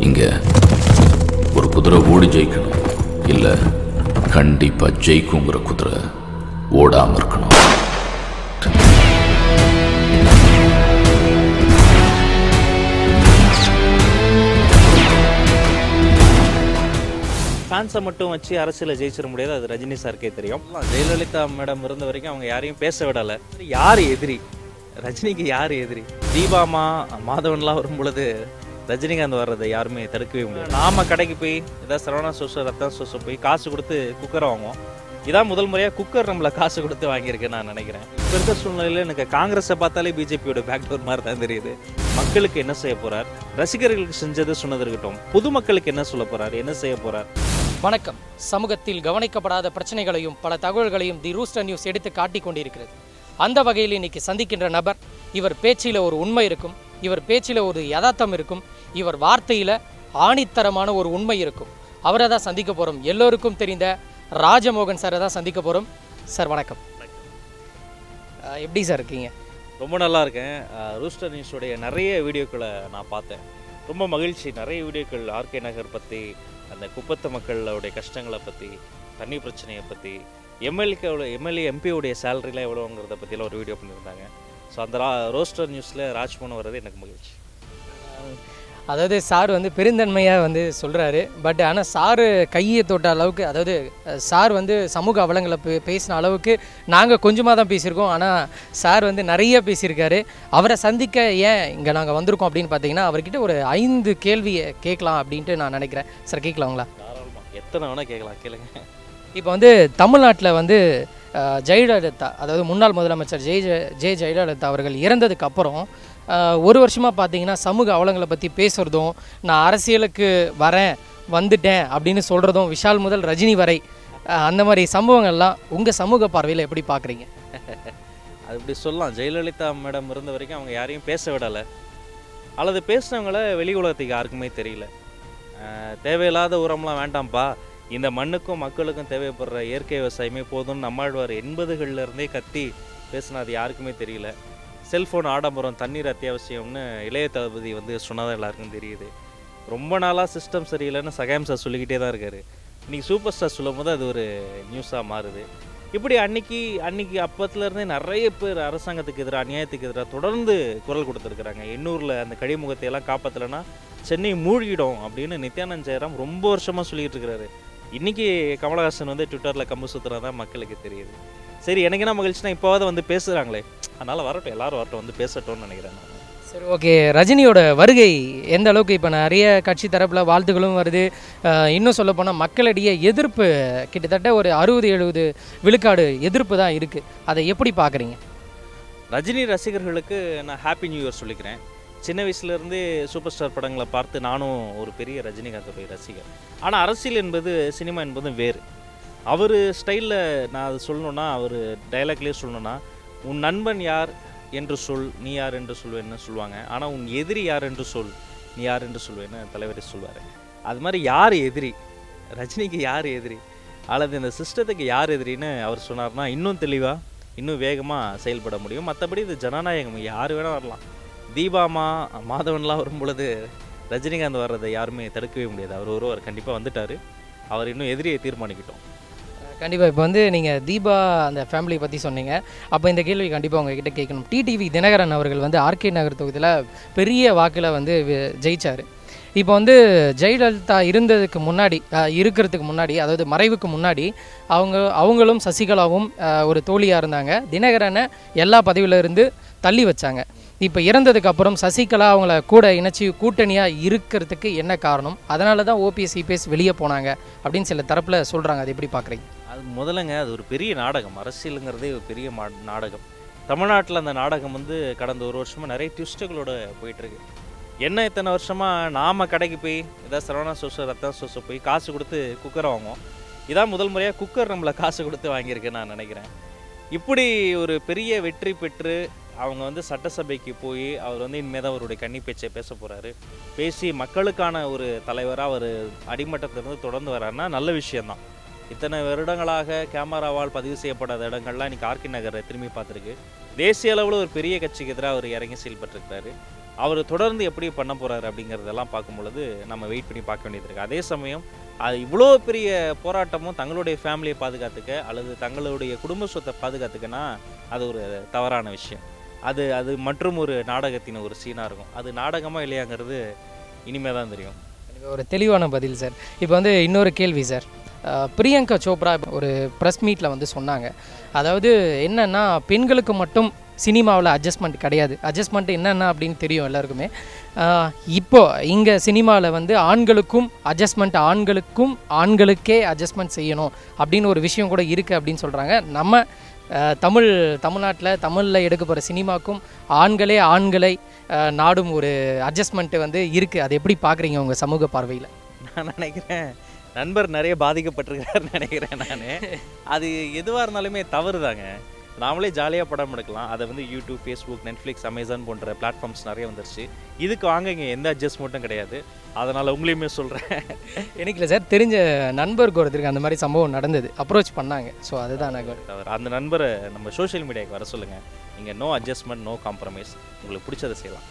இங்க ஒரு குதிரை ஓடி ஜெயிக்கணும் இல்ல கண்டிப்பா ஜெயிக்குங்கிற குதிரை ஓடாம இருக்கணும் ஃபேன்ஸை மட்டும் வச்சு அரசியலில் ஜெயிச்சிட முடியாது அது ரஜினி சாருக்கே தெரியும் ஜெயலலிதா மேடம் இருந்த வரைக்கும் அவங்க யாரையும் பேச விடலை யார் எதிரி ரஜினிக்கு யார் எதிரி தீபாமா மாதவன்லாம் வரும் பொழுது ரஜினிகாந்த் வர்றதை யாருமே தடுக்கவே முடியாது நாம கடைக்கு போய் ஏதாவது சரவணா சோசோ ரத்தன சோசோ போய் காசு கொடுத்து குக்கரை வாங்குவோம் இதான் முதல் முறையாக குக்கர் நம்மள காசு கொடுத்து வாங்கியிருக்கேன் நான் நினைக்கிறேன் இப்போ இருக்க சூழ்நிலையில் எனக்கு காங்கிரஸை பார்த்தாலே பிஜேபியோட பேக்டோர் மாதிரி தான் தெரியுது மக்களுக்கு என்ன செய்ய போறார் ரசிகர்களுக்கு செஞ்சது சொன்னது இருக்கட்டும் பொதுமக்களுக்கு என்ன சொல்ல போறார் என்ன செய்ய போறார் வணக்கம் சமூகத்தில் கவனிக்கப்படாத பிரச்சனைகளையும் பல தகவல்களையும் தி ரூஸ்டர் நியூஸ் எடுத்து காட்டிக் கொண்டிருக்கிறது அந்த வகையில் இன்னைக்கு சந்திக்கின்ற நபர் இவர் பேச்சில் ஒரு உண்மை இருக்கும் இவர் பேச்சில் ஒரு யதார்த்தம் இருக்கும் இவர் வார்த்தையில் ஆணித்தரமான ஒரு உண்மை இருக்கும் அவரை தான் சந்திக்க போகிறோம் எல்லோருக்கும் தெரிந்த ராஜமோகன் சாரை தான் சந்திக்க போகிறோம் சார் வணக்கம் அஹ் எப்படி சார் இருக்கீங்க ரொம்ப நல்லா இருக்கேன் அஹ், ரூஸ்டர் நியூஸோடைய நிறைய வீடியோக்களை நான் பார்த்தேன் ரொம்ப மகிழ்ச்சி நிறைய வீடியோக்கள் ஆர்கே நகர் பற்றி அந்த குப்பத்து மக்களோடைய கஷ்டங்களை பற்றி தண்ணி பிரச்சனையை பற்றி எம்எல்ஏக்கோட எம்எல்ஏ எம்பியோடைய சேலரிலாம் எவ்வளோங்கிறத பற்றிலாம் ஒரு வீடியோ பண்ணியிருந்தாங்க ஸோ அந்த ரா ரோஸ்டர் நியூஸில் ராஜ்மோகன் வர்றது எனக்கு மகிழ்ச்சி அதாவது சார் வந்து பெருந்தன்மையாக வந்து சொல்கிறாரு பட் ஆனால் சார் கையை தொட்ட அளவுக்கு அதாவது அஹ், சார் வந்து சமூக அவலங்களை பே பேசின அளவுக்கு நாங்கள் கொஞ்சமாக தான் பேசியிருக்கோம் ஆனால் சார் வந்து நிறைய பேசியிருக்காரு அவரை சந்திக்க ஏன் இங்கே நாங்கள் வந்திருக்கோம் அப்படின்னு பார்த்தீங்கன்னா அவர்கிட்ட ஒரு ஐந்து கேள்வியை கேட்கலாம் அப்படின்ட்டு நான் நினைக்கிறேன் சார் கேட்கலாங்களா தாராளமாக எத்தனை வேணால் கேட்கலாம் கேளுங்க இப்போ வந்து தமிழ்நாட்டில் வந்து அஹ், ஜெயலலிதா அதாவது முன்னாள் முதலமைச்சர் ஜெய ஜெய- ஜெய ஜெயலலிதா அவர்கள் இறந்ததுக்கு அப்புறம் அஹ், ஒரு வருஷமாக பார்த்தீங்கன்னா சமூக அவலங்களை பற்றி பேசுகிறதும் நான் அரசியலுக்கு வரேன் வந்துட்டேன் அப்படின்னு சொல்கிறதும் விஷால் முதல் ரஜினி வரை அஹ், அந்த மாதிரி சம்பவங்கள்லாம் உங்கள் சமூக பார்வையில் எப்படி பார்க்குறீங்க அது இப்படி சொல்லலாம் ஜெயலலிதா மேடம் இருந்த வரைக்கும் அவங்க யாரையும் பேச விடலை அல்லது பேசினவங்கள வெளி உலகத்துக்கு யாருக்குமே தெரியல அஹ் தேவையில்லாத உரம்லாம் வேண்டாம்ப்பா இந்த மண்ணுக்கும் மக்களுக்கும் தேவைப்படுற இயற்கை விவசாயமே போதும்னு நம்மாழ்வார் எண்பதுகள்ல இருந்தே கத்தி பேசினா அது யாருக்குமே தெரியல செல்ஃபோன் ஆடம்பரம் தண்ணீர் அத்தியாவசியம்னு இளைய தளபதி வந்து சொன்னதான் எல்லாருக்கும் தெரியுது ரொம்ப நாளாக சிஸ்டம் சரியில்லைன்னு சகாயம் சார் சொல்லிக்கிட்டே தான் இருக்காரு இன்னைக்கு சூப்பர் ஸ்டார் சொல்லும் போது அது ஒரு நியூஸாக மாறுது இப்படி அன்னைக்கு அன்னைக்கு அப்பத்துலேருந்தே நிறைய பேர் அரசாங்கத்துக்கு எதிராக அநியாயத்துக்கு எதிராக தொடர்ந்து குரல் கொடுத்துருக்குறாங்க எண்ணூரில் அந்த கழிமுகத்தை எல்லாம் காப்பாற்றலைன்னா சென்னை மூழ்கிடும் அப்படின்னு நித்யானந்த் ஜெயராம் ரொம்ப வருஷமாக சொல்லிட்டு இருக்கிறாரு இன்னைக்கு கமலஹாசன் வந்து ட்விட்டரில் கம்பு சுத்துறதா தான் மக்களுக்கு தெரியுது சரி எனக்கு என்ன மகிழ்ச்சினா இப்போவாது வந்து பேசுகிறாங்களே அதனால் வரட்டும் எல்லாரும் வரட்டும் வந்து பேசட்டும்னு நினைக்கிறேன் நான் சரி ஓகே ரஜினியோட வருகை எந்த அளவுக்கு இப்போ நிறைய கட்சி தரப்பில் வாழ்த்துகளும் வருது அஹ், இன்னும் சொல்லப்போனால் மக்களிடையே எதிர்ப்பு கிட்டத்தட்ட ஒரு அறுபது எழுபது விழுக்காடு எதிர்ப்பு தான் இருக்குது அதை எப்படி பார்க்குறீங்க ரஜினி ரசிகர்களுக்கு நான் ஹாப்பி நியூ இயர் சொல்லிக்கிறேன் சின்ன வயசுலேருந்தே சூப்பர் ஸ்டார் படங்களை பார்த்து நானும் ஒரு பெரிய ரஜினிகாந்தோடைய ரசிகர் ஆனால் அரசியல் என்பது சினிமா என்பதும் வேறு அவர் ஸ்டைலில் நான் அது சொல்லணுன்னா அவர் டைலாக்லேயே சொல்லணுன்னா உன் நண்பன் யார் என்று சொல் நீ யார் என்று சொல்வேன்னு சொல்லுவாங்க ஆனால் உன் எதிரி யார் என்று சொல் நீ யார் என்று சொல்வேன்னு தலைவரே சொல்வார் அது மாதிரி யார் எதிரி ரஜினிக்கு யார் எதிரி அல்லது இந்த சிஸ்டத்துக்கு யார் எதிரின்னு அவர் சொன்னார்னா இன்னும் தெளிவாக இன்னும் வேகமாக செயல்பட முடியும் மற்றபடி இது ஜனநாயகம் யார் வேணால் வரலாம் தீபாமா மாதவன்லாம் வரும் பொழுது ரஜினிகாந்த் வர்றதை யாருமே தடுக்கவே முடியாது அவர் ஒருவர் கண்டிப்பாக வந்துட்டார் அவர் இன்னும் எதிரியை தீர்மானிக்கிட்டோம் கண்டிப்பாக இப்போ வந்து நீங்கள் தீபா அந்த ஃபேமிலியை பற்றி சொன்னீங்க அப்போ இந்த கேள்வி கண்டிப்பாக உங்ககிட்ட கேட்கணும் டிடிவி தினகரன் அவர்கள் வந்து ஆர்கே நகர் தொகுதியில் பெரிய வாக்கில் வந்து வி- ஜெயிச்சார் இப்போ வந்து ஜெயலலிதா இருந்ததுக்கு முன்னாடி அஹ், இருக்கிறதுக்கு முன்னாடி அதாவது மறைவுக்கு முன்னாடி அவங்க அவங்களும் சசிகலாவும் அஹ், ஒரு தோழியாக இருந்தாங்க தினகரனை எல்லா பதவியில இருந்து தள்ளி வச்சாங்க இப்போ இறந்ததுக்கு அப்புறம் சசிகலா அவங்கள கூட இணைச்சி கூட்டணியாக இருக்கிறதுக்கு என்ன காரணம் அதனால தான் ஓபிஎஸ் இபிஎஸ் வெளியே போனாங்க அப்படின்னு சில தரப்பில் சொல்கிறாங்க அது எப்படி பார்க்குறீங்க அது முதல்லங்க அது ஒரு பெரிய நாடகம் அரசியலுங்கிறதே ஒரு பெரிய மா நாடகம் தமிழ்நாட்டில் அந்த நாடகம் வந்து கடந்த ஒரு வருஷமாக நிறைய ட்விஸ்ட்டுகளோட போயிட்டுருக்கு என்ன இத்தனை வருஷமாக நாம் கடைக்கு போய் ஏதாவது சரவணா சோசோ ரத்தன சோசோ போய் காசு கொடுத்து குக்கரை வாங்குவோம் இதான் முதல் முறையாக குக்கர் நம்மளை காசு கொடுத்து வாங்கியிருக்கேன்னு நான் நினைக்கிறேன் இப்படி ஒரு பெரிய வெற்றி பெற்று அவங்க வந்து சட்டசபைக்கு போய் அவர் வந்து இனிமேல் தான் அவருடைய கன்னி பேச்சை பேச போகிறாரு பேசி மக்களுக்கான ஒரு தலைவராக அவர் அடிமட்டத்திலிருந்து தொடர்ந்து வர்றாருன்னா நல்ல விஷயம்தான் இத்தனை வருடங்களாக கேமராவால் பதிவு செய்யப்படாத இடங்கள்லாம் இன்னைக்கு ஆர்கே நகரை திரும்பி பார்த்துருக்கு தேசிய அளவில் ஒரு பெரிய கட்சிக்கு எதிராக அவர் இறங்கி செயல்பட்டிருக்கிறாரு அவர் தொடர்ந்து எப்படி பண்ண போகிறாரு அப்படிங்கிறதெல்லாம் பார்க்கும் பொழுது நம்ம வெயிட் பண்ணி பார்க்க வேண்டியது இருக்குது அதே சமயம் அது இவ்வளோ பெரிய போராட்டமும் தங்களுடைய ஃபேமிலியை பாதுகாத்துக்க அல்லது தங்களுடைய குடும்ப சொத்தை பாதுகாத்துக்கனா அது ஒரு தவறான விஷயம் அது அது மற்றும் ஒரு நாடகத்தின் ஒரு சீனாக இருக்கும் அது நாடகமாக இல்லையாங்கிறது இனிமே தான் தெரியும் எனக்கு ஒரு தெளிவான பதில் சார் இப்போ வந்து இன்னொரு கேள்வி சார் அஹ், பிரியங்கா சோப்ரா ஒரு ப்ரெஸ் மீட்டில் வந்து சொன்னாங்க அதாவது என்னன்னா பெண்களுக்கு மட்டும் சினிமாவில் அட்ஜஸ்ட்மெண்ட் கிடையாது அட்ஜஸ்ட்மெண்ட் என்னென்ன அப்படின்னு தெரியும் எல்லாருக்குமே அஹ், இப்போ இங்கே சினிமாவில் வந்து ஆண்களுக்கும் அட்ஜஸ்ட்மெண்ட் ஆண்களுக்கும் ஆண்களுக்கே அட்ஜஸ்ட்மெண்ட் செய்யணும் அப்படின்னு ஒரு விஷயம் கூட இருக்குது அப்படின்னு சொல்கிறாங்க நம்ம அஹ், தமிழ் தமிழ்நாட்டில் தமிழில் எடுக்க போகிற சினிமாக்கும் ஆண்களே ஆண்களை அஹ், நாடும் ஒரு அட்ஜஸ்ட்மெண்ட்டு வந்து இருக்குது அது எப்படி பார்க்குறீங்க உங்கள் சமூக பார்வையில் நான் நினைக்கிறேன் நண்பர் நிறைய பாதிக்கப்பட்டிருக்கிறாருன்னு நினைக்கிறேன் நான் அது எதுவாக இருந்தாலுமே தவறு தாங்க நாமளே ஜாலியாக படம் எடுக்கலாம் அதை வந்து யூடியூப் ஃபேஸ்புக் நெட்ஃப்ளிக்ஸ் அமேசான் போன்ற பிளாட்ஃபார்ம்ஸ் நிறைய வந்துருச்சு இதுக்கு வாங்க இங்கே எந்த அட்ஜஸ்ட்மெண்ட்டும் கிடையாது அதனால் உங்களையுமே சொல்கிறேன் எனக்கு இல்லை சார் தெரிஞ்ச நண்பருக்கு ஒருத்தருக்கு அந்த மாதிரி சம்பவம் நடந்தது அப்ரோச் பண்ணாங்க ஸோ அதுதான் நான் தவறு அந்த நண்பரை நம்ம சோஷியல் மீடியாவுக்கு வர சொல்லுங்கள் இங்கே நோ அட்ஜஸ்ட்மெண்ட் நோ காம்ப்ரமைஸ் உங்களுக்கு பிடிச்சதை செய்யலாம்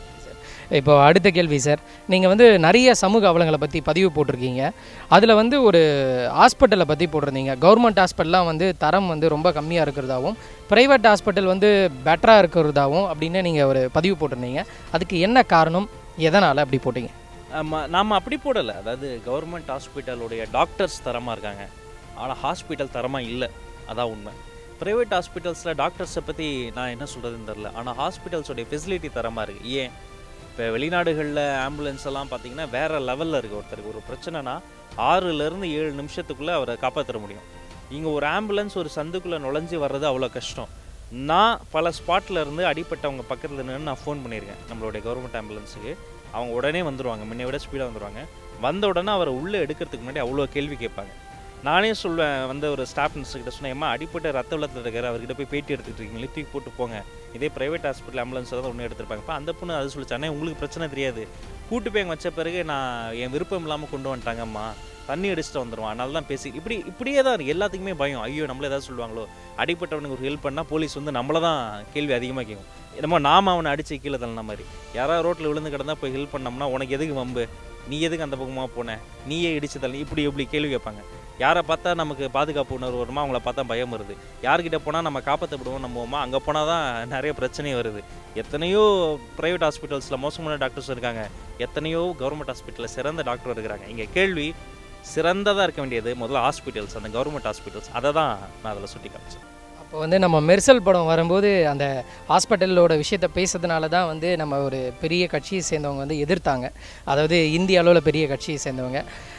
இப்போ அடுத்த கேள்வி சார் நீங்கள் வந்து நிறைய சமூக அவலங்களை பற்றி பதிவு போட்டிருக்கீங்க அதில் வந்து ஒரு ஹாஸ்பிட்டலை பற்றி போட்டிருந்தீங்க கவர்மெண்ட் ஹாஸ்பிட்டல்லாம் வந்து தரம் வந்து ரொம்ப கம்மியாக இருக்கிறதாவும் ப்ரைவேட் ஹாஸ்பிட்டல் வந்து பெட்டராக இருக்கிறதாவும் அப்படின்னு நீங்கள் ஒரு பதிவு போட்டிருந்தீங்க அதுக்கு என்ன காரணம் எதனால் அப்படி போட்டீங்க ஆமாம் நாம் அப்படி போடலை அதாவது கவர்மெண்ட் ஹாஸ்பிட்டலுடைய டாக்டர்ஸ் தரமாக இருக்காங்க ஆனால் ஹாஸ்பிட்டல் தரமாக இல்லை அதான் உண்மை ப்ரைவேட் ஹாஸ்பிட்டல்ஸில் டாக்டர்ஸை பற்றி நான் என்ன சொல்கிறதுன்னு தெரில ஆனால் ஹாஸ்பிட்டல்ஸோடைய ஃபெசிலிட்டி தரமாக இருக்குது ஏன் இப்போ வெளிநாடுகளில் ஆம்புலன்ஸ் எல்லாம் பார்த்தீங்கன்னா வேறு லெவலில் இருக்குது ஒருத்தருக்கு ஒரு பிரச்சனைனா ஆறுலேருந்து ஏழு நிமிஷத்துக்குள்ளே அவரை காப்பாற்ற முடியும் இங்கே ஒரு ஆம்புலன்ஸ் ஒரு சந்துக்குள்ளே நுழைஞ்சு வர்றது அவ்வளோ கஷ்டம் நான் பல ஸ்பாட்டில் இருந்து அடிப்பட்டவங்க பக்கத்தில் நின்று நான் ஃபோன் பண்ணியிருக்கேன் நம்மளுடைய கவர்மெண்ட் ஆம்புலன்ஸுக்கு அவங்க உடனே வந்துடுவாங்க முன்னை விட ஸ்பீடாக வந்துடுவாங்க வந்த உடனே அவரை உள்ளே எடுக்கிறதுக்கு முன்னாடி அவ்வளோ கேள்வி கேட்பாங்க நானே சொல்வேன் வந்து ஒரு ஸ்டாஃப் நர்ஸ்கிட்ட சொன்னேன் ஏம்மா அடிப்பட்ட ரத்த வெள்ளத்தில் இருக்காரு அவர்கிட்ட போய் பேட்டி எடுத்துட்டு இருக்கீங்களே தூக்கி போட்டு போங்க இதே ப்ரைவேட் ஹாஸ்பிட்டல் ஆம்புலன்ஸ் தான் ஒன்று எடுத்திருப்பாங்க அந்த பொண்ணு அது சொல்லிச்சு அண்ணா உங்களுக்கு பிரச்சனை தெரியாது கூட்டு போய் அங்கே வச்ச பிறகு நான் என் விருப்பம் இல்லாமல் கொண்டு வந்துட்டாங்கம்மா தண்ணி அடிச்சுட்டு வந்துடுவான் அதனால தான் பேசி இப்படி இப்படியே தான் இருக்கு. எல்லாத்துக்குமே பயம் ஐயோ நம்மள ஏதாவது சொல்லுவாங்களோ அடிப்பட்டவனுக்கு ஒரு ஹெல்ப் பண்ணால் போலீஸ் வந்து நம்மள தான் கேள்வி அதிகமாக கேட்கும் என்னமோ நாம அவனை அடிச்சு கீழே தள்ளின மாதிரி யாராவது ரோட்டில் விழுந்து கிடந்தா போய் ஹெல்ப் பண்ணோம்னா உனக்கு எதுக்கு வம்பு நீ எதுக்கு அந்த பக்கமாக போன நீயே இடிச்சு தள்ளி இப்படி இப்படி கேள்வி கேட்பாங்க யாரை பார்த்தா நமக்கு பாதுகாப்பு உணர்வு வருமா அவங்கள பார்த்தா பயம் வருது யார்கிட்ட போனால் நம்ம காப்பாற்றப்படுவோம் நம்புவோமா அங்கே போனால் தான் நிறைய பிரச்சனை வருது எத்தனையோ ப்ரைவேட் ஹாஸ்பிட்டல்ஸில் மோசமான டாக்டர்ஸ் இருக்காங்க எத்தனையோ கவர்மெண்ட் ஹாஸ்பிட்டலில் சிறந்த டாக்டர் இருக்கிறாங்க இங்கே கேள்வி சிறந்ததாக இருக்க வேண்டியது முதல்ல ஹாஸ்பிட்டல்ஸ் அந்த கவர்மெண்ட் ஹாஸ்பிட்டல்ஸ் அதை தான் நான் அதில் சுட்டி காமிச்சேன் அப்போ வந்து நம்ம மெர்சல் படம் வரும்போது அந்த ஹாஸ்பிட்டலோட விஷயத்தை பேசுறதுனால தான் வந்து நம்ம ஒரு பெரிய கட்சியை சேர்ந்தவங்க வந்து எதிர்த்தாங்க அதாவது இந்திய அளவில் பெரிய கட்சியை சேர்ந்தவங்க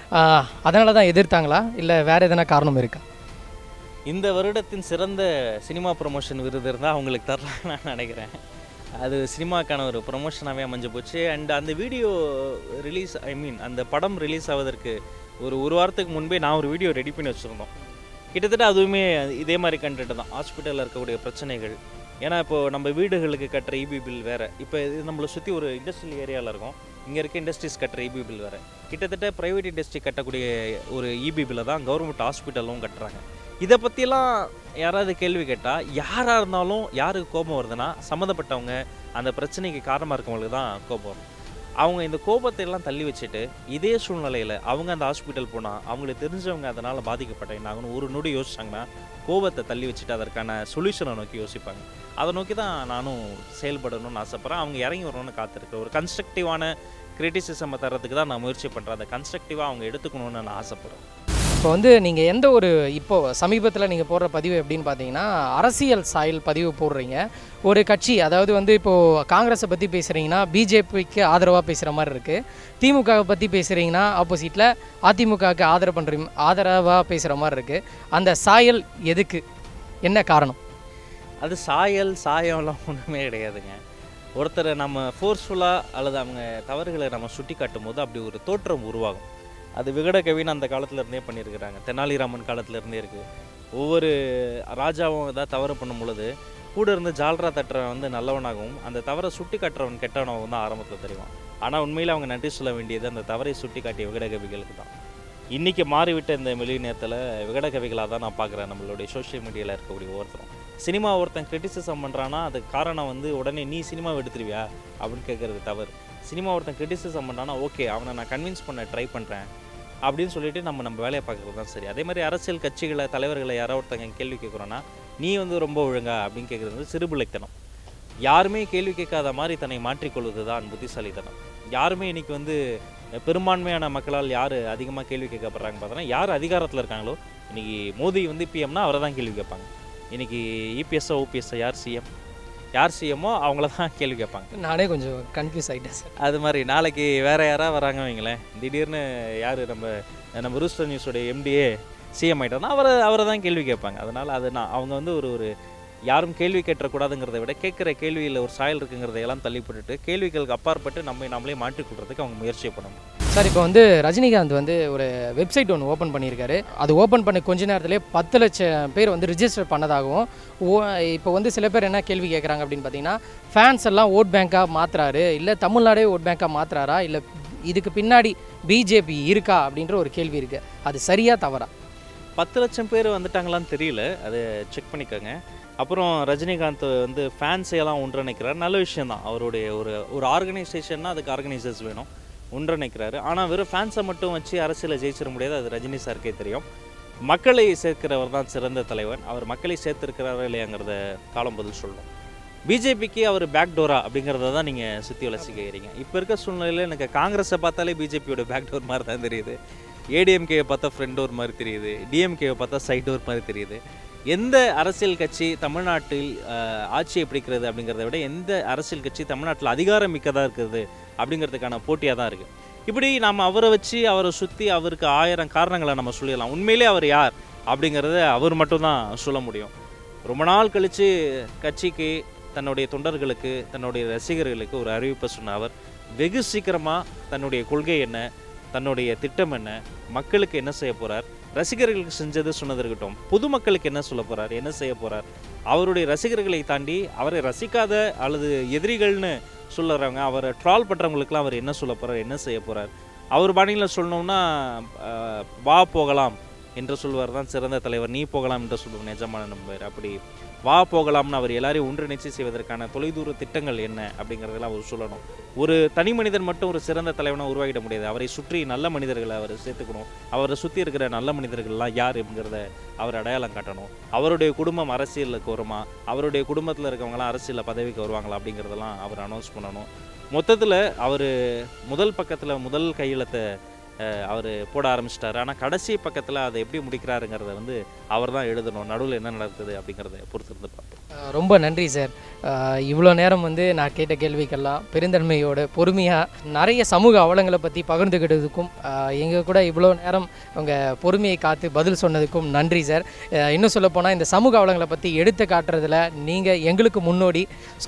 அதனால தான் எதிர்த்தாங்களா இல்லை வேறு எதனா காரணம் இருக்கா இந்த வருடத்தின் சிறந்த சினிமா ப்ரொமோஷன் விருது இருந்தால் அவங்களுக்கு தரலாம் நான் நினைக்கிறேன் அது சினிமாக்கான ஒரு ப்ரொமோஷனாகவே அமைஞ்சு போச்சு அண்ட் அந்த வீடியோ ரிலீஸ் ஐ மீன் அந்த படம் ரிலீஸ் ஆவதற்கு ஒரு ஒரு வாரத்துக்கு முன்பே நான் ஒரு வீடியோ ரெடி பண்ணி வச்சுருந்தோம் கிட்டத்தட்ட அதுவுமே இதே மாதிரி கண்டென்ட் தான் ஹாஸ்பிட்டலில் இருக்கக்கூடிய பிரச்சனைகள் ஏன்னா இப்போது நம்ம வீடுகளுக்கு கட்டுற இபி பில் வேறு இப்போ இது நம்மளை சுற்றி ஒரு இண்டஸ்ட்ரியல் ஏரியாவில் இருக்கோம் இங்கே இருக்க இண்டஸ்ட்ரீஸ் கட்டுற இபி பில் வேறு கிட்டத்தட்ட ப்ரைவேட் இண்டஸ்ட்ரி கட்டக்கூடிய ஒரு இபி பில்லை தான் கவர்மெண்ட் ஹாஸ்பிட்டலும் கட்டுறாங்க இதை பற்றிலாம் யாராவது கேள்வி கேட்டால் யாராக இருந்தாலும் யாருக்கு கோபம் வருதுன்னா சம்மந்தப்பட்டவங்க அந்த பிரச்சனைக்கு காரணமாக இருக்கவங்களுக்கு தான் கோபம் வரும் அவங்க இந்த கோபத்தை எல்லாம் தள்ளி வச்சுட்டு இதே சூழ்நிலையில் அவங்க அந்த ஹாஸ்பிட்டல் போனால் அவங்களுக்கு தெரிஞ்சவங்க அதனால் பாதிக்கப்பட்ட என்னாகணும் ஒரு நொடி யோசிச்சாங்கன்னா கோபத்தை தள்ளி வச்சுட்டு அதற்கான சொல்யூஷனை நோக்கி யோசிப்பாங்க அதை நோக்கி தான் நானும் செயல்படணும்னு ஆசைப்பட்றேன் அவங்க இறங்கி வரணும்னு காத்திருக்கேன் ஒரு கன்ஸ்ட்ரக்டிவான கிரிட்டிசிசம் தரத்துக்கு தான் நான் முயற்சி பண்ணுறேன் அதை கன்ஸ்ட்ரக்டிவாக அவங்க எடுத்துக்கணும்னு நான் ஆசைப்பட்றேன் இப்போ வந்து நீங்கள் எந்த ஒரு இப்போ சமீபத்தில் நீங்கள் போடுற பதிவு எப்படின்னு பார்த்தீங்கன்னா அரசியல் சாயல் பதிவு போடுறீங்க ஒரு கட்சி அதாவது வந்து இப்போது காங்கிரஸை பற்றி பேசுகிறீங்கன்னா பிஜேபிக்கு ஆதரவாக பேசுகிற மாதிரி இருக்குது திமுகவை பற்றி பேசுகிறீங்கன்னா ஆப்போசிட்டில் அதிமுகவுக்கு ஆதரவு பண்ணுற ஆதரவாக பேசுகிற மாதிரி இருக்குது அந்த சாயல் எதுக்கு என்ன காரணம் அது சாயல் சாயம்லாம் ஒன்றுமே கிடையாதுங்க ஒருத்தரை நம்ம ஃபோர்ஸ்ஃபுல்லாக அல்லது அவங்க தவறுகளை நம்ம சுட்டி காட்டும் போது அப்படி ஒரு தோற்றம் உருவாகும் அது விகட கவின்னு அந்த காலத்துல இருந்தே பண்ணியிருக்கிறாங்க தெனாலிராமன் காலத்துல இருந்தே இருக்குது ஒவ்வொரு ராஜாவும் ஏதாவது தவறு பண்ணும் பொழுது கூட இருந்து ஜால்ரா தட்டுறவன் வந்து நல்லவனாகவும் அந்த தவறை சுட்டி காட்டுறவன் கெட்டவனாகவும் தான் ஆரம்பத்தில் தெரியும் ஆனால் உண்மையில் அவங்க நன்றி சொல்ல வேண்டியது அந்த தவறை சுட்டி காட்டிய விகட கவிகளுக்கு தான் இன்றைக்கி மாறிவிட்ட இந்த மில்லினியத்தில் விகட கவிகளாக தான் நான் பார்க்குறேன் நம்மளுடைய சோஷியல் மீடியாவில் இருக்கக்கூடிய ஒவ்வொருத்தரும் சினிமா ஒருத்தன் கிரிட்டிசிசம் பண்ணுறான்னா அதுக்கு காரணம் வந்து உடனே நீ சினிமாவை எடுத்துருவியா அப்படின்னு கேட்குறது தவறு சினிமா ஒருத்தன் கிரிட்டிசிசம் பண்ணுறான்னா ஓகே அவனை நான் கன்வின்ஸ் பண்ண ட்ரை பண்ணுறேன் அப்படின்னு சொல்லிட்டு நம்ம நம்ம வேலையை பார்க்குறது தான் சரி அதே மாதிரி அரசியல் கட்சிகளை தலைவர்களை யாரோ ஒருத்தங்க கேள்வி கேட்குறோன்னா நீ வந்து ரொம்ப ஒழுங்கா அப்படின்னு கேட்குறது வந்து சிறுபிள்ளைத்தனம் யாருமே கேள்வி கேட்காத மாதிரி தன்னை மாற்றிக்கொள்வது தான் புத்திசாலித்தனம் யாருமே இன்னைக்கு வந்து பெரும்பான்மையான மக்களால் யார் அதிகமாக கேள்வி கேட்கப்படுறாங்க பார்த்தோன்னா யார் அதிகாரத்தில் இருக்காங்களோ இன்னைக்கு மோடி வந்து பிஎம்னா அவரை தான் கேள்வி கேட்பாங்க இன்னைக்கு இபிஎஸ்ஓ ஓபிஎஸ்ஓ யார் சிஎம் யார் சிஎம்மோ அவங்கள தான் கேள்வி கேட்பாங்க நானே கொஞ்சம் கன்ஃபியூஸ் ஆகிட்டேன் சார் அது மாதிரி நாளைக்கு வேற யாராவது வராங்க வைங்களேன் திடீர்னு யார் நம்ம நம்ம ரூஸ்டர் நியூஸோடைய எம்டிஏ சிஎம் ஆகிட்டோம்னா அவரை அவரை தான் கேள்வி கேட்பாங்க அதனால் அது நான் அவங்க வந்து ஒரு ஒரு யாரும் கேள்வி கேட்டக்கூடாதுங்கிறத விட கேட்குற கேள்வியில் ஒரு சாயல் இருக்குங்கிறதை எல்லாம் தள்ளி போட்டுட்டு கேள்விகளுக்கு அப்பாற்பட்டு நம்ம நம்மளே மாற்றிக்கொள்றதுக்கு அவங்க முயற்சி பண்ணணும் சார் இப்போ வந்து ரஜினிகாந்த் வந்து ஒரு வெப்சைட் ஒன்று ஓப்பன் பண்ணியிருக்காரு அது ஓப்பன் பண்ண கொஞ்ச நேரத்திலே பத்து லட்சம் பேர் வந்து ரிஜிஸ்டர் பண்ணதாகவும் ஓ இப்போ வந்து சில பேர் என்ன கேள்வி கேட்குறாங்க அப்படின்னு பார்த்தீங்கன்னா ஃபேன்ஸ் எல்லாம் ஓட் பேங்காக மாற்றுறாரு இல்லை தமிழ்நாடே ஓட் பேங்காக மாற்றுறாரா இல்லை இதுக்கு பின்னாடி பிஜேபி இருக்கா அப்படின்ற ஒரு கேள்வி இருக்குது அது சரியா தவறா பத்து லட்சம் பேர் வந்துட்டாங்களான்னு தெரியல அதை செக் பண்ணிக்கோங்க அப்புறம் ரஜினிகாந்த் வந்து ஃபேன்ஸையெல்லாம் ஒன்றிணைக்கிறார் நல்ல விஷயம்தான் அவருடைய ஒரு ஒரு ஆர்கனைசேஷன்னா அதுக்கு ஆர்கனைசர்ஸ் வேணும் ஒன்றிணைக்கிறாரு ஆனால் வெறும் ஃபேன்ஸை மட்டும் வச்சு அரசியலை ஜெயிச்சிட முடியாது அது ரஜினி சாருக்கே தெரியும் மக்களை சேர்க்கிறவர் தான் சிறந்த தலைவன் அவர் மக்களை சேர்த்திருக்கிறாரா இல்லையாங்கிறத காலம் பதில் சொல்லணும் பிஜேபிக்கு அவர் பேக் டோரா அப்படிங்கிறத தான் நீங்கள் சுற்றி வளர்ச்சி கேட்குறீங்க இப்போ இருக்க சூழ்நிலையில் எனக்கு காங்கிரஸை பார்த்தாலே பிஜேபியோட பேக் டோர் மாதிரி தான் தெரியுது ஏடிஎம்கேவை பார்த்தா ஃப்ரண்ட் டோர் மாதிரி தெரியுது டிஎம்கேவை பார்த்தா சைட் டோர் மாதிரி தெரியுது எந்த அரசியல் கட்சி தமிழ்நாட்டில் அஹ், ஆட்சியை பிடிக்கிறது அப்படிங்கிறத விட எந்த அரசியல் கட்சி தமிழ்நாட்டில் அதிகாரம் மிக்கதாக இருக்குது அப்படிங்கிறதுக்கான போட்டியாக தான் இருக்குது இப்படி நாம் அவரை வச்சு அவரை சுற்றி அவருக்கு ஆயிரம் காரணங்களை நம்ம சொல்லிடலாம் உண்மையிலே அவர் யார் அப்படிங்கிறத அவர் மட்டும்தான் சொல்ல முடியும் ரொம்ப நாள் கழித்து கட்சிக்கு தன்னுடைய தொண்டர்களுக்கு தன்னுடைய ரசிகர்களுக்கு ஒரு அறிவிப்பை சொன்ன அவர் வெகு சீக்கிரமாக தன்னுடைய கொள்கை என்ன தன்னுடைய திட்டம் என்ன மக்களுக்கு என்ன செய்ய போகிறார் ரசிகர்களுக்கு செஞ்சது சொன்னது இருக்கட்டும் பொதுமக்களுக்கு என்ன சொல்ல போகிறார் என்ன செய்ய போகிறார் அவருடைய ரசிகர்களை தாண்டி அவரை ரசிக்காத அல்லது எதிரிகள்னு சொல்லுறவங்க அவரை ட்ரால் பண்ணுறவங்களுக்குலாம் அவர் என்ன சொல்ல போகிறார் என்ன செய்ய போகிறார் அவர் பாணியில் சொல்லணும்னா அஹ், வா போகலாம் என்று சொல்வார் தான் சிறந்த தலைவர் நீ போகலாம் என்று சொல்லுவார் நிஜமான நம்பர் அப்படி வா போகலாம்னு அவர் எல்லாரையும் ஒன்றிணைச்சு செய்வதற்கான தொலைதூர திட்டங்கள் என்ன அப்படிங்கிறதெல்லாம் அவர் சொல்லணும் ஒரு தனி மனிதன் மட்டும் ஒரு சிறந்த தலைவனாக உருவாகிட முடியாது அவரை சுற்றி நல்ல மனிதர்களை அவர் சேர்த்துக்கணும் அவரை சுற்றி இருக்கிற நல்ல மனிதர்கள்லாம் யார் அப்படிங்கிறத அவர் அடையாளம் காட்டணும் அவருடைய குடும்பம் அரசியலுக்கு வருமா அவருடைய குடும்பத்தில் இருக்கவங்களாம் அரசியலில் பதவிக்கு வருவாங்களா அப்படிங்கிறதெல்லாம் அவர் அனௌன்ஸ் பண்ணணும் மொத்தத்தில் அவர் முதல் பக்கத்தில் முதல் கையெழுத்தை அவர் போட ஆரம்பிச்சிட்டாரு ஆனால் கடைசி பக்கத்தில் அதை எப்படி முடிக்கிறாருங்கிறத வந்து அவர் தான் எழுதணும் நடுவில் என்ன நடக்குது அப்படிங்கிறத பொறுத்திருந்து பார்ப்போம் அஹ் ரொம்ப நன்றி சார் இவ்வளோ நேரம் வந்து நான் கேட்ட கேள்விக்கெல்லாம் பெருந்தன்மையோட பொறுமையாக நிறைய சமூக அவலங்களை பற்றி பகிர்ந்துக்கிட்டதுக்கும் எங்கள் கூட இவ்வளோ நேரம் உங்கள் பொறுமையை காத்து பதில் சொன்னதுக்கும் நன்றி சார் அஹ் இன்னும் சொல்லப்போனால் இந்த சமூக அவலங்களை பற்றி எடுத்து காட்டுறதுல நீங்கள் எங்களுக்கு முன்னோடி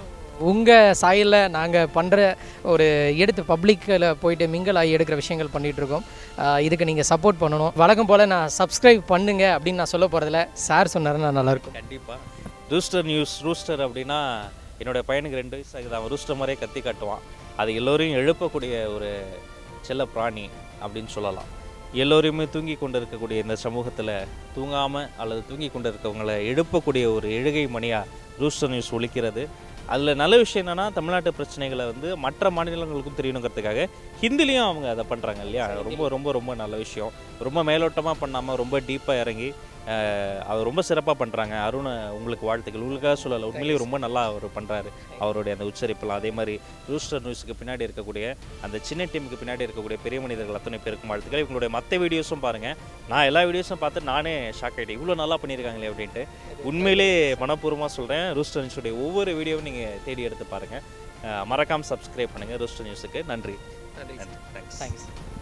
உங்கள் சாயலில் நாங்கள் பண்ணுற ஒரு எடுத்து பப்ளிக்கில் போயிட்டு மிங்கல் ஆகி எடுக்கிற விஷயங்கள் பண்ணிகிட்ருக்கோம் இதுக்கு நீங்கள் சப்போர்ட் பண்ணணும் வழக்கம் போல் நான் சப்ஸ்கிரைப் பண்ணுங்க அப்படின்னு நான் சொல்ல போகிறதில்ல சார் சொன்னாருன்னா நல்லாயிருக்கும் கண்டிப்பாக ரூஸ்டர் நியூஸ் ரூஸ்டர் அப்படின்னா என்னோட பையனுக்கு ரெண்டு வயசு ஆகுது அவன் ரூஸ்டர் மாதிரியே கத்தி காட்டுவான் அது எல்லோரையும் எழுப்பக்கூடிய ஒரு செல்ல பிராணி அப்படின்னு சொல்லலாம் எல்லோரையுமே தூங்கி கொண்டு இருக்கக்கூடிய இந்த சமூகத்தில் தூங்காமல் அல்லது தூங்கி கொண்டு இருக்கவங்களை எழுப்பக்கூடிய ஒரு எழுகை மணியாக ரூஸ்டர் நியூஸ் ஒலிக்கிறது அதில் நல்ல விஷயம் என்னென்னா தமிழ்நாட்டு பிரச்சனைகளை வந்து மற்ற மாநிலங்களுக்கும் தெரியணுங்கிறதுக்காக ஹிந்திலையும் அவங்க அதை பண்ணுறாங்க இல்லையா ரொம்ப ரொம்ப ரொம்ப நல்ல விஷயம் ரொம்ப மேலோட்டமாக பண்ணாமல் ரொம்ப டீப்பாக இறங்கி அஹ், அவர் ரொம்ப சிறப்பாக பண்ணுறாங்க அருண் உங்களுக்கு வாழ்த்துக்கள் உங்களுக்காக சொல்லலை உண்மையிலேயே ரொம்ப நல்லா அவர் பண்ணுறாரு அவருடைய அந்த உச்சரிப்பெல்லாம் அதே மாதிரி ரூஸ்டர் நியூஸுக்கு பின்னாடி இருக்கக்கூடிய அந்த சின்ன டீமுக்கு பின்னாடி இருக்கக்கூடிய பெரிய மனிதர்கள் அத்தனை பேருக்கும் வாழ்த்துக்கள் இவங்களுடைய மற்ற வீடியோஸும் பாருங்கள் நான் எல்லா வீடியோஸும் பார்த்து நானே ஷாக் ஆகிட்டேன் இவ்வளோ நல்லா பண்ணியிருக்காங்களே அப்படின்ட்டு உண்மையிலே மனப்பூர்வமாக சொல்கிறேன் ரூஸ்டர் நியூஸுடைய ஒவ்வொரு வீடியோவும் நீங்கள் தேடி எடுத்து பாருங்கள் மறக்காமல் சப்ஸ்கிரைப் பண்ணுங்கள் ரூஸ்டர் நியூஸுக்கு நன்றி நன்றி நன்றி தேங்க்ஸ் தேங்க்ஸ்